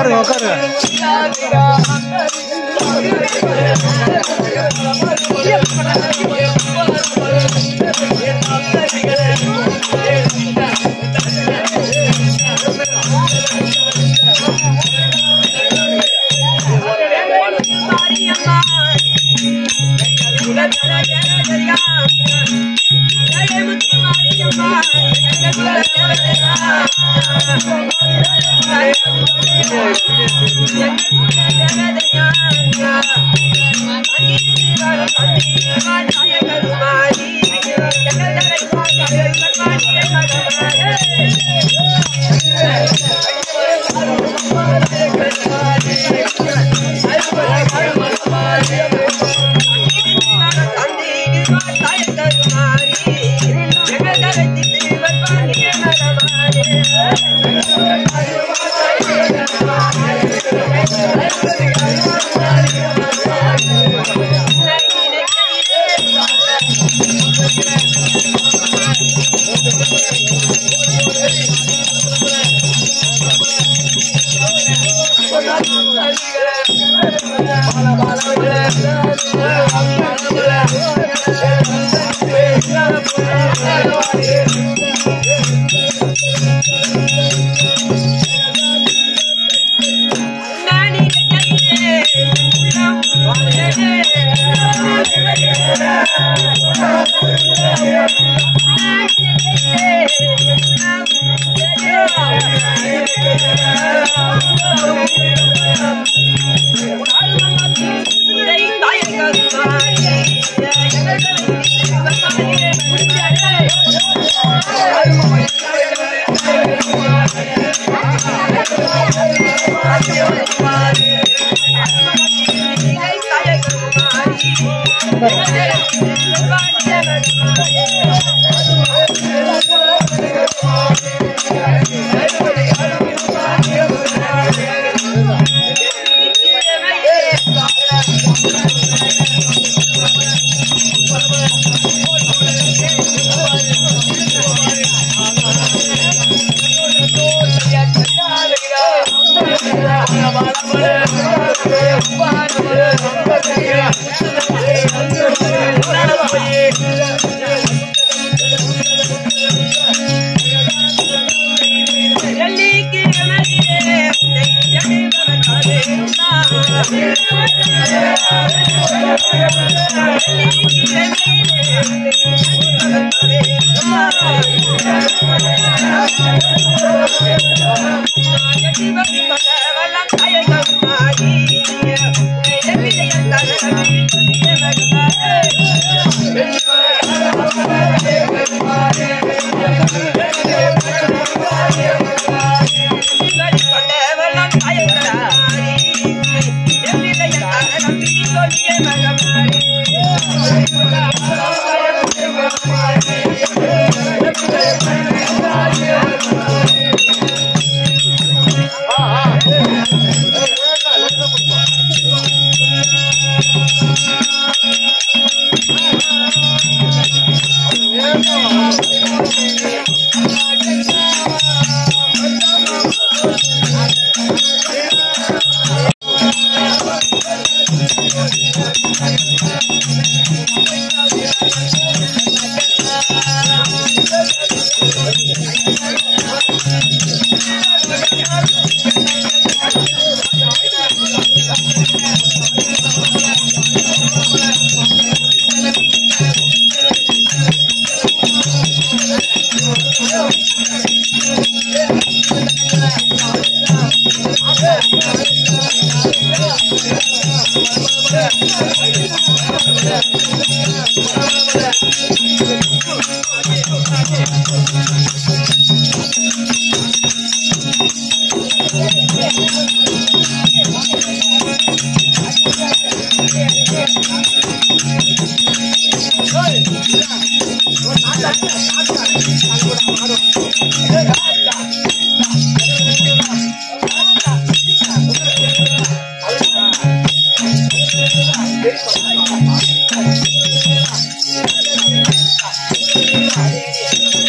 உட்காரு உட்காரு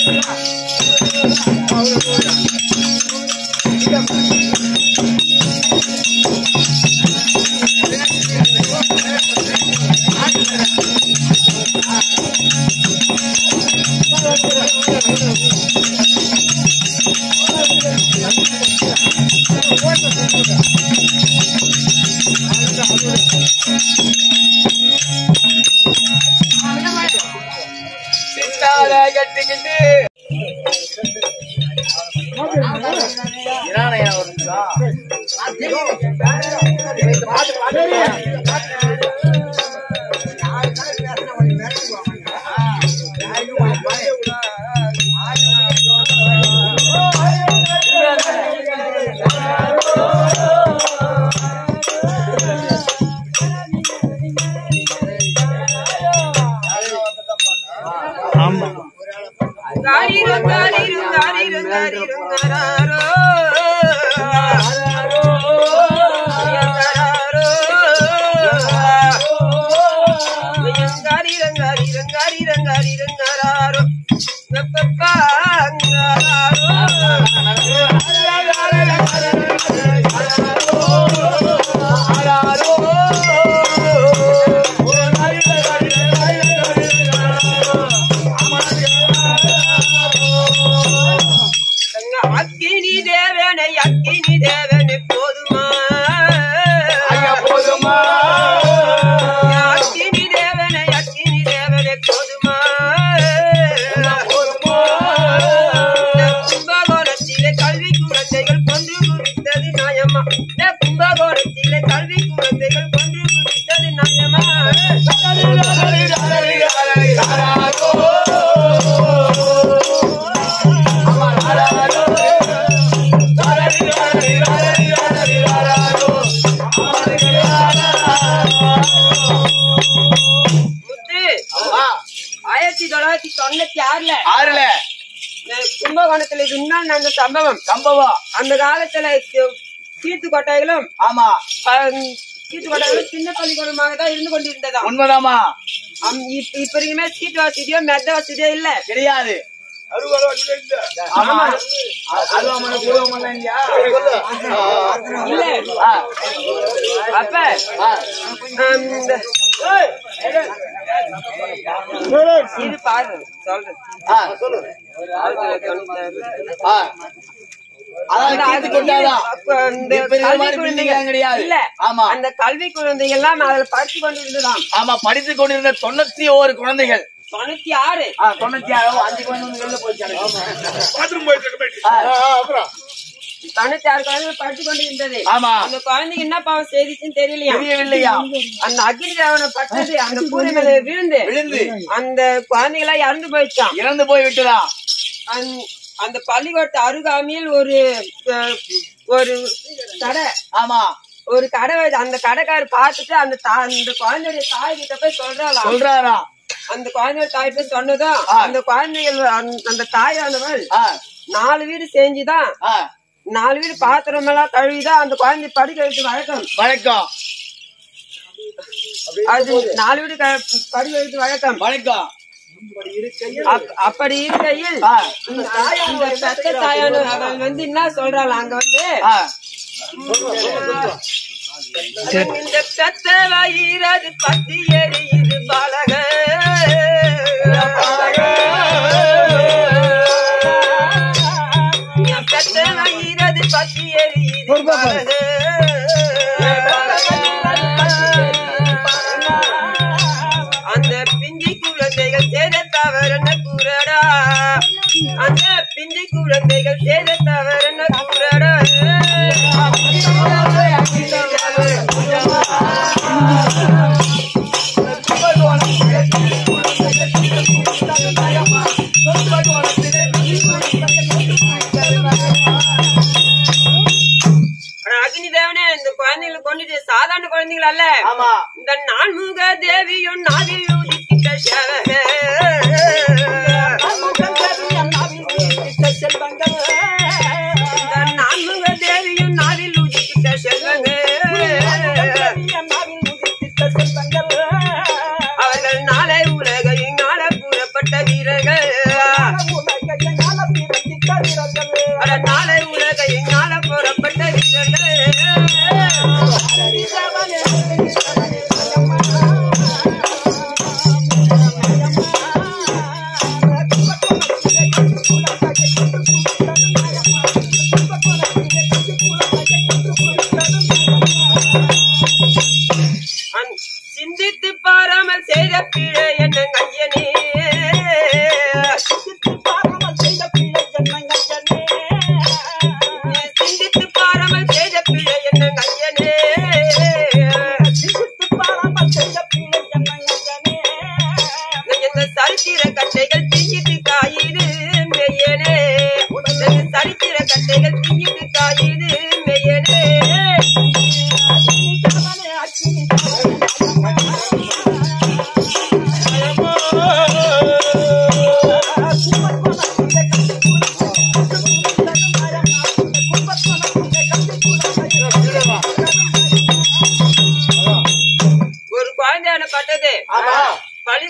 Thank கட்டிக்கிட்டு இரானையா ஒரு நிமிஷம். காரிரும் காரிரும் காரிரும் காரிரும் கராரோ. கராரோ. காரிரும் காரிரும் காரிரும் காரிரும் கராரோ. வெப்பப்பா அக்கினி தேவனை அக்கினி தேவனை போதுமா போதுமா அக்கினி தேவனை அக்கினி தேவனை போதுமா இந்த கும்பகோணத்திலே கல்வி குழந்தைகள் கொன்று குவித்தது நியாயமா இந்த கும்பகோணத்திலே கல்வி குழந்தைகள் கொன்று குவித்தது நியாயமா முத்து ஆயிரத்தி தொள்ளாயிரத்தி தொண்ணூத்தி ஆறுல ஆறுல இந்த கும்பகோணத்துல இது இன்னும் நடந்த சம்பவம் சம்பவம் அந்த காலத்துல சி- சீத்து கொட்டைகளும் ஆமா அஹ், சீத்து கொட்டைகளும் சின்ன பள்ளிக்கூடமாக தான் இருந்து கொண்டிருந்ததா உண்மைதாமா அம், இப்ப இப்ப வரைக்குமே சீட்டு வசதியோ மெத்த வசதியோ இல்ல கிடையாது ஆமா அதுவும் அவன பூர்வம் இல்லையா இல்ல ஆ, அப்ப ஆ. அம், இந்த- இது பாரு சொல்றேன் ஆ, ஆயிரத்தி தொள்ளாயிரத்தி தொண்ணூத்தி ஆறு. ஆ. அதான் கீர்த்தி கொண்டாதான் அப்ப இந்த இப்ப இருக்கிற கல்வி மாதிரி குழந்தைகள் building கிடையாது. இல்ல ஆமா. அந்த கல்வி குழந்தைகள் எல்லாம் அதுல படிச்சு கொண்டு இருந்ததாம் ஆமா படித்துக் கொண்டிருந்த தொண்ணூத்தி ஓரு குழந்தைகள் தொண்ணூத்தி ஆறு ஆ, தொண்ணூத்தி ஆறு அஞ்சு குழந்தை வெளில போயிடுச்சு ஆ, தொண்ணூத்தி ஆறு குழந்தைகள் படிச்சு கொண்டு இருந்தது ஆமா அந்த குழந்தைக்கு என்ன பாவம் செய்திச்சுன்னு தெரியலையா தெரியவில்லையா அந்த அக்னி தேவனை பட்டது அந்த கூரை மேல விழுந்து விழுந்து அந்த குழந்தைகளா இறந்து போயிடுச்சான் இறந்து போய் விட்டதா அந்த- அந்த பள்ளிக்கூடத்து அருகாமையில் ஒரு அஹ், ஒரு கடை ஆமா ஒரு கடை வச்சு- அந்த கடைக்காரர் பார்த்துட்டு அந்த தா- அந்த குழந்தைய தாய் கிட்ட போய் சொல்றாளாம் சொல்றாரா அந்த குழந்தைய தாய் போய் சொன்னதும் ஆ. அந்த குழந்தைகள் அந்த- அந்த தாயானவள் ஆ, நாலு வீடு செஞ்சுதான் ஆ, நாலு வீடு பாத்திரம் எல்லாம் கழுவிதான் அந்த குழந்தை படிக்க வைத்து வழக்கம் வணக்கம் அது நாலு வீடு க- படிக்க வைத்து வழக்கம் வணக்கம் அப்- அப்படி இருக்கையில் ஆ, இந்த இந்த பெத்த தாயான அவள் வந்து என்ன சொல்றாள் அங்க வந்து ஆ, இந்த பெத்த வயிறது பத்தி எரியுது பாலக பெத்த வயிறது பத்தி எரியுது பாலக அந்த பிஞ்சி குழந்தைகள் சேத தவறன கூறடா அந்த பிஞ்சி குழந்தைகள் சேத தவறன கூறடா ஆனா அக்னி தேவனே இந்த குழந்தைகளை கொண்டுட்டு சாதாரண குழந்தைகள் அல்ல ஆமா இந்த நான்முக தேவியும் நாவில் உதிக்கிட்ட சேவக இந்த நான்முக தேவியும் நாவில் உதிக்கிட்ட செல்வங்க அவர்கள் நாளை உலகையும் நாள கூறப்பட்ட வீரர்கள் அட நாளை உலகையும் நாள கூறப்பட்ட வீரர்கள்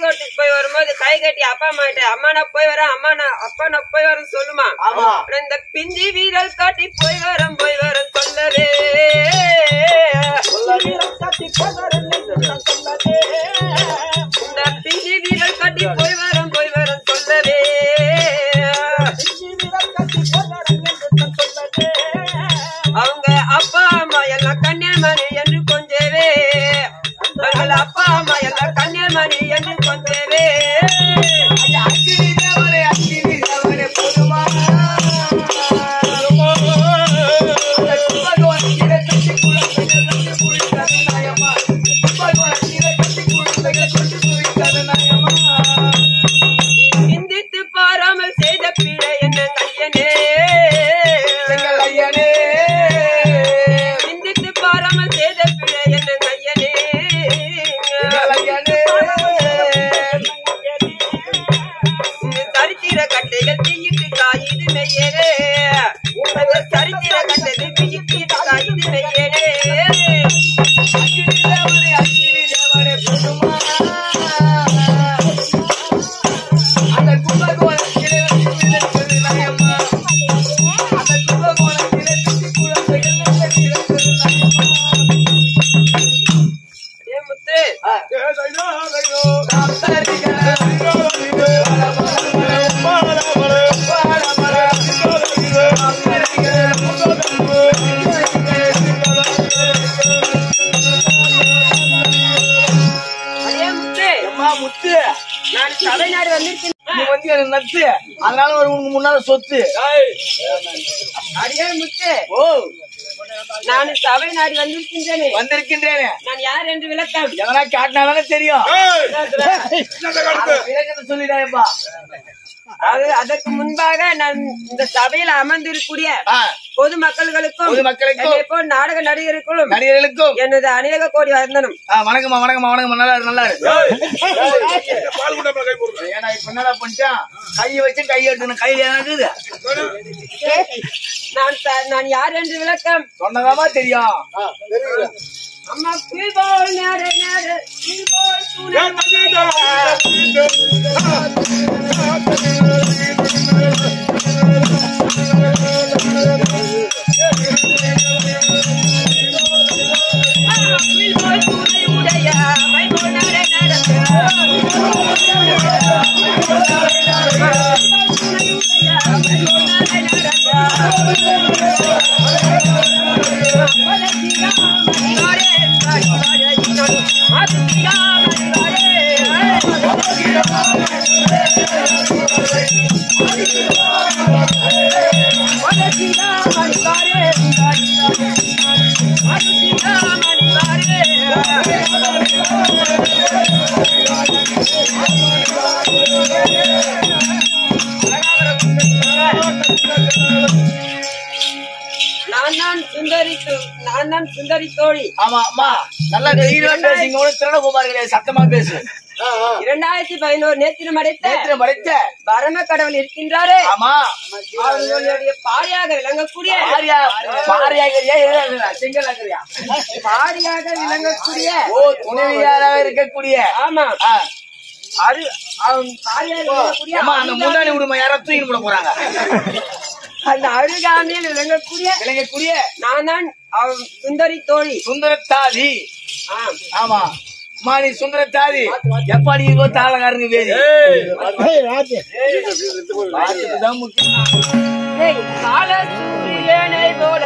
பள்ளிக்கூடத்துக்கு போய் வரும்போது கை கட்டி அப்பா அம்மா கிட்ட அம்மா நான் போய் வரேன் அம்மா நான் அப்பா நான் போய் வரேன் சொல்லுமா ஆமா. அப்புறம் இந்த பிஞ்சி வீரல் காட்டி போய் வரேன் போய் வரேன் சொல்லவே இந்த பிஞ்சி வீரல் காட்டி போய் வரேன் போய் வரேன் சொல்லவே அவங்க அப்பா அம்மா எல்லாம் கன்னியமணி என்று கொஞ்சவே அவர்கள் அப்பா அம்மா எல்லாம் கன்னியமணி என்று கொஞ்சவே சிந்தித்து பாராமல் செய்த பிழை என்ன கையனே சிந்தித்து பாராமல் செய்த பிழை என்ன கையனே சரித்திர கட்டைகள் தீயிட்டு காயுது மெய்யனே சரித்திர கட்டது தீயிட்டு காயுது மெய்யனே ஏ முத்து அதே முத்து அம்மா முத்து நான் சபை நாடு வந்திருக்கேன் நீ வந்து எனக்கு நட்டு அதனால ஒரு உனக்கு முன்னால சொத்து அடியே முத்து ஓ நான் சபை நாடு வந்திருக்கின்றேனே வந்திருக்கின்றேனே நான் யார் என்று விளக்கம் எதனா காட்டினாதானே தெரியும் விளக்கத்தை சொல்லிடாயப்பா அது அதற்கு முன்பாக நான் இந்த சபையில் அமர்ந்திருக்கக்கூடிய ஆ, பொதுமக்களுக்கும் பொதுமக்களுக்கும், என்னை போல் நாடக நடிகருக்கும் நடிகர்களுக்கும் எனது அநேக கோடி வந்தனம் ஆ, வணக்கம்மா வணக்கம்மா வணக்கம்மா நல்லா இரு, நல்லா இரு. பால் கூட கை போடுறேன் ஏன்னா இப்ப என்னடா பண்ணிட்டான் கையை வச்சு கை எட்டணும் கையில என்ன இருக்குது நான் ச- நான் யார் என்று விளக்கம் சொன்னதாமா தெரியும் அம்மா கீழ்போல் நேர நேர கீழ்போல் சூழல் கீழ்போல் சூழல் உடைய மைபோல் நேர நேர நான் தான் சுந்தரி து- நான் தான் சுந்தரி தோழி ஆமா அம்மா நல்லா தைரியமா பேசுங்க ஒண்ணு திருடகுமார் கிடையாது சத்தமா பேசு இரண்டாயிரத்தி பதினோரு நேத்திரம் அடைத்த நேத்திரம் படைத்த பரம கடவுள் இருக்கின்றாரே ஆமா அவர்களுடைய பாரியாக விளங்கக்கூடிய பாரியா பாரியாகிறியா எழுதாங்கறியா செங்கலாகிறியா பாரியாக விளங்கக்கூடிய ஓ துணைவியாராக இருக்கக்கூடிய ஆமா ஆ, அரு அவன் பாரியாக விளங்கக்கூடிய அம்மா அந்த முன்னாடி விடுமா யாரோ தூக்கி போட போறாங்க அந்த அருகாமையில் விளங்கக்கூடிய விளங்கக்கூடிய நான் தான் அவன் சுந்தரி தோழி சுந்தரத்தாதி ஆம். ஆமா அம்மா நீ சுந்தரத்தாதி எப்ப நீ இதோ தாளகாரங்க வேறு பார்த்துட்டுதான் முக்கியம் ஏய், கால சூரியனை போல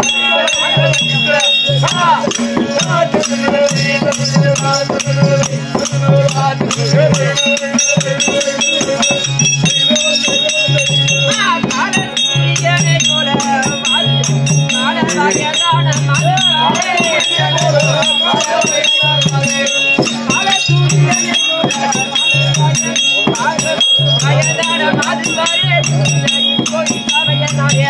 கால சூரியனை போல வாழ்ந்து, கால வயதான மகளாரே. கால சூரியனை போல வயதான மதுவாரே, சுந்தரி கோடி சபையனாரே.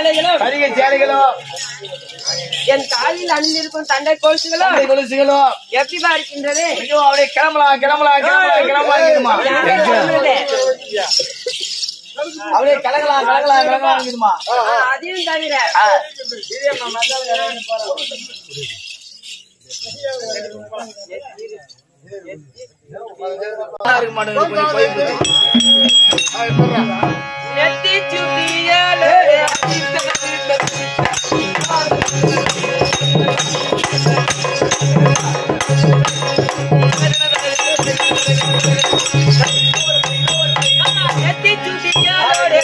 சேலைகளும் கரிகை சேலைகளும் என் காலில் அணிந்திருக்கும் தண்டை கொலுசுகளும் தந்தை கொலுசுகளும் எப்படிப்பா இருக்கின்றது ஐயோ அப்படியே கிளம்பலாம் கிளம்பலாம் கிளம்பலாம் கிளம்பலாம் யாரே கிளம்புறது? அப்படியே கலகலாம் கலகலாம் கலகலாம் இருக்குதுமா ஆ, அதையும் தவிர இருக்க மாட்டேங்குது கொஞ்சம் போய் நெத்தி சுட்டியாலே நெத்தி சுட்டியாலே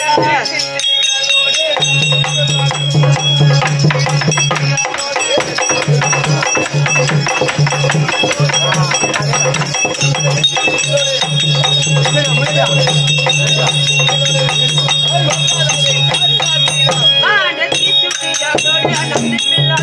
ஆ நெத்தி சுட்டியாலே நம்பி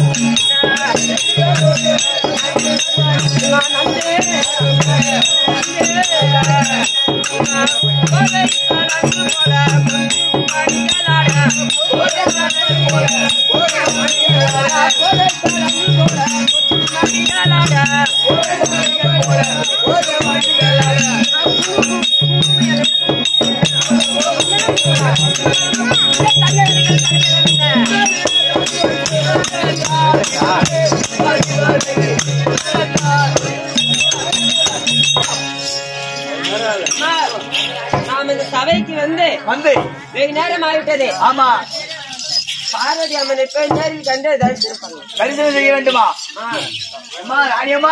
நாம் இந்த சபைக்கு வந்து வந்து வெகு நேரம் ஆகிவிட்டது ஆமா பார்வதி அம்மனை போய் நேரில் கண்டு தரிசனம் பண்ணலாம் தரிசனம் செய்ய வேண்டுமா அம்மா ராணியம்மா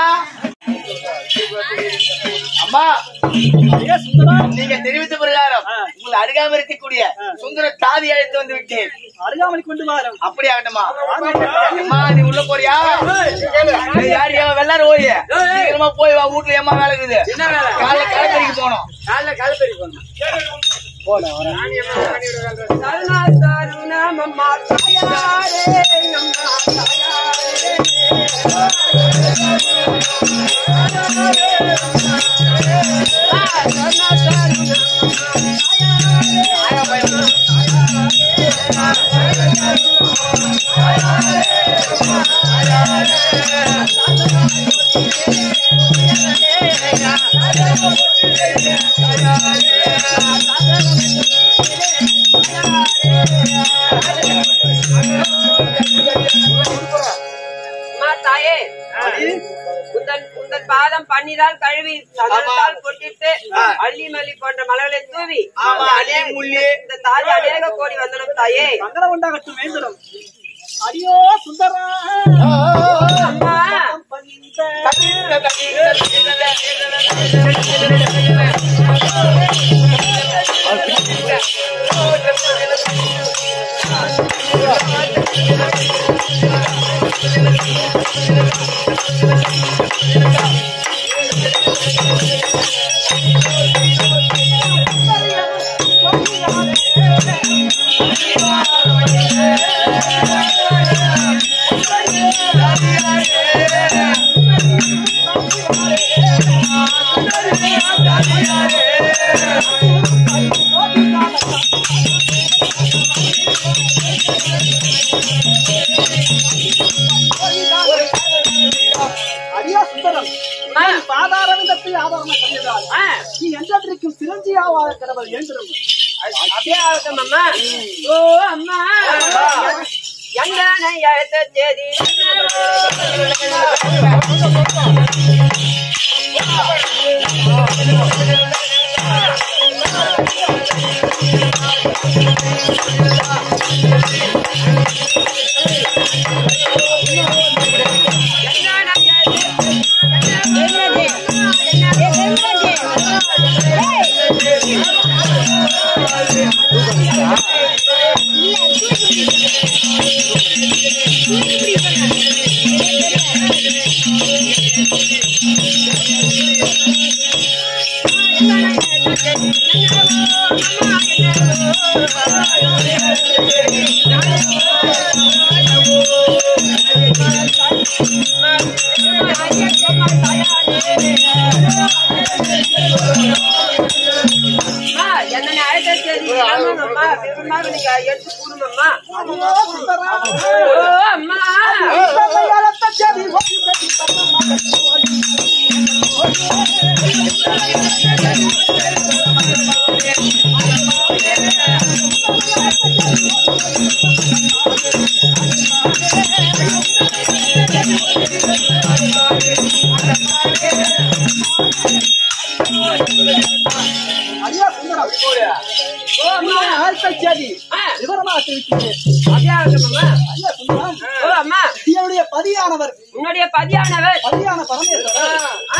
அம்மா நீங்க தெரிவித்த பிரகாரம் உங்களை அருகாமல் இருக்கக்கூடிய சுந்தர தாதி அழைத்து வந்து விட்டேன் அருகாமலை கொண்டு வாரம் அப்படி ஆகட்டுமா அம்மா நீ உள்ள போறியா ஏய், யாரு ஏன் வெள்ளாரு ஓய் சீக்கிரமா போய் வா வீட்டுல ஏமா வேலை இருக்குது என்ன வேலை? காலைல கலப்பறிக்கு போனோம் காலைல காலப்பெரி போனோம் தருணா தருணம் அம்மா தாயாரே அம்மா தாயாரே ஆ, தருணா தருணம் அம்மா தாயே உந்தன் உந்தன் பாதம் பன்னிரால் கழுவி சதத்தால் கொட்டிட்டு அள்ளி மல்லி போன்ற மலர்களை தூவி ஆமா அள்ளி முள்ளி இந்த தாதி அநேக கோடி வந்தனம் தாயே மங்கள உண்டாகட்டும் வேந்தரும் அடியோ சுந்தரா அம்மா பணிந்த அடியா சுந்தரம் அம்மா பாதாரவிந்தத்தில் ஆதாரமாக கண்டதால் ஆ, நீ என்றென்றைக்கும் சிரஞ்சியாவாக கடவுள் என்றும் அப்படியே ஆகட்டும் அம்மா ஓ அம்மா எங்கனை அழைத்த தேதி என்னை அழைத்த தேதி அம்மா விருப்பமாக நீங்க எடுத்து கூடுமம்மா அடியோ சுந்தரா ஓ அம்மா தந்தையாலத்த செடி ஒட்டி கட்டி தரமா அடியா சுந்தரம் ஓ அம்மா ஆழ்த்த செடி ஆ, விவரமா தெரிவிக்கிறேன் அப்படியா இருக்கணும்மா ஐயா சுந்தரம் ஓ அம்மா என்னுடைய பதியானவர் உன்னுடைய பதியானவர் பதியான பரமேஸ்வரர் ஆ,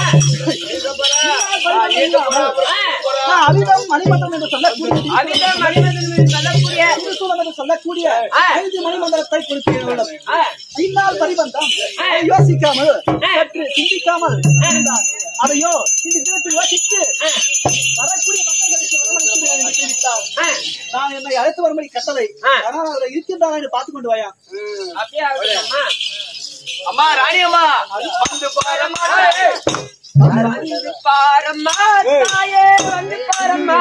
ஆ, அவிதம் மணிமந்திரம் என்று சொல்லக்கூடிய அமிர்தம் மணிமந்தன் என்று சொல்லக்கூடிய திருசூலம் என்று சொல்லக்கூடிய ஆ. ஐந்து மணிமந்திரத்தை குறிப்பிட்டுள்ளது ஆ, ஐந்தாள் பரிபந்தம் ஆ. யோசிக்காமல் ஆ. சற்று சிந்திக்காமல் ஆ. இருந்தார். அதையோ இந்த தினத்தில் யோசித்து ஆ, வரக்கூடிய மக்களுக்கு வரவழைக்கிறேன் என்று தெரிவித்தார் ஆ, நான் என்னை அழைத்து வரும்படி கட்டளை ஆ. ஆனால் அதில் இருக்கின்றாரா என்று பார்த்து கொண்டு வாயா அப்படியா இருக்கணும்மா அம்மா ராணி அம்மா வந்து பாரம்மா வந்து பாரம்மா தாயே வந்து பாரம்மா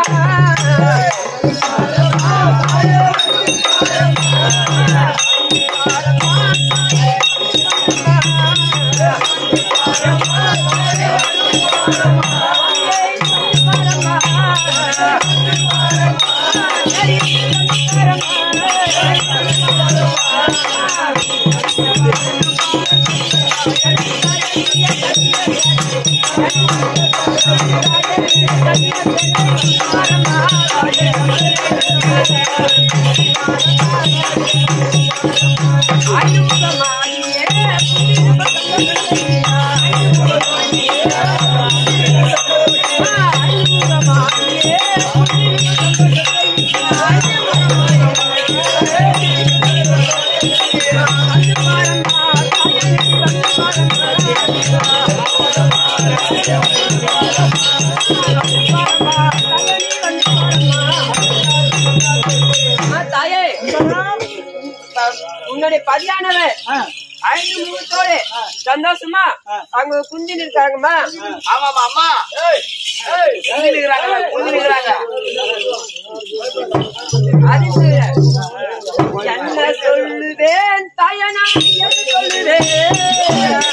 அம்மா, தாயே உன்னுடைய பதியானவர் ஆ. ஐந்து முகத்தோடு சந்தோஷமா அங்க குந்தின்னு இருக்காங்கம்மா ஆமாமா அம்மா குந்திருக்கிறாங்க குந்திருக்கிறாங்க அதுக்கு என்ன சொல்லுவேன் தாயனா என்ன சொல்லுவேன்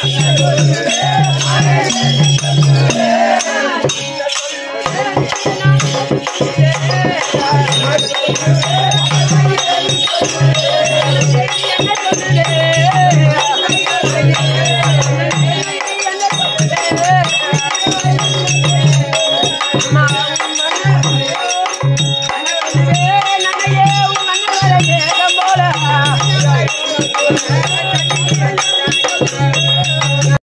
போல